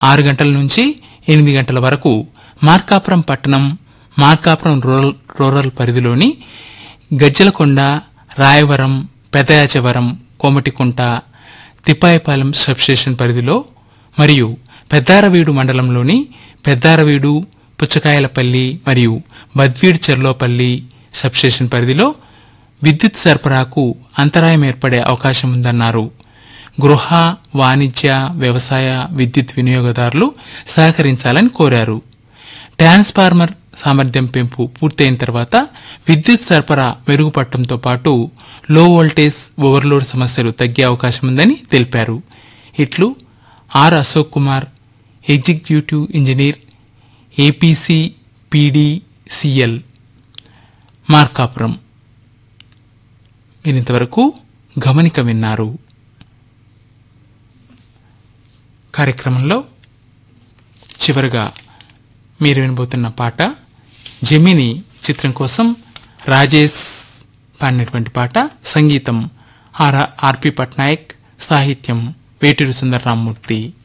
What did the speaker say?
ఆరు గంటల నుంచి ఎనిమిది గంటల వరకు మార్కాపురం పట్టణం మార్కాపురం రూరల్ రూరల్ పరిధిలోని గజ్జలకొండ రాయవరం పెదయాచవరం కోమటికుంట తిప్పాయపాలెం సబ్స్టేషన్ పరిధిలో మరియు పెద్దారవీడు మండలంలోని పెద్దారవీడు పుచ్చకాయలపల్లి మరియు బద్వీడ్ చెర్లోపల్లి సబ్స్టేషన్ పరిధిలో విద్యుత్ సరఫరాకు అంతరాయం ఏర్పడే అవకాశం ఉందన్నారు గృహ వాణిజ్య వ్యవసాయ విద్యుత్ వినియోగదారులు సహకరించాలని కోరారు ట్రాన్స్ఫార్మర్ సామర్థ్యం పెంపు పూర్తయిన తర్వాత విద్యుత్ సరఫరా మెరుగుపడటంతో పాటు లో వోల్టేజ్ ఓవర్లోడ్ సమస్యలు తగ్గే అవకాశం ఉందని తెలిపారు ఇట్లు R Ashok Kumar executive engineer APC PDCL Markapuram మీరింతవరకు గమనిక విన్నారు కార్యక్రమంలో చివరగా మీరు వినబోతున్న పాట జమిని చిత్రం కోసం రాజేష్ పాడినటువంటి పాట సంగీతం ఆర్ ఆర్పి పట్నాయక్ సాహిత్యం వేటూరి సుందరరామూర్తి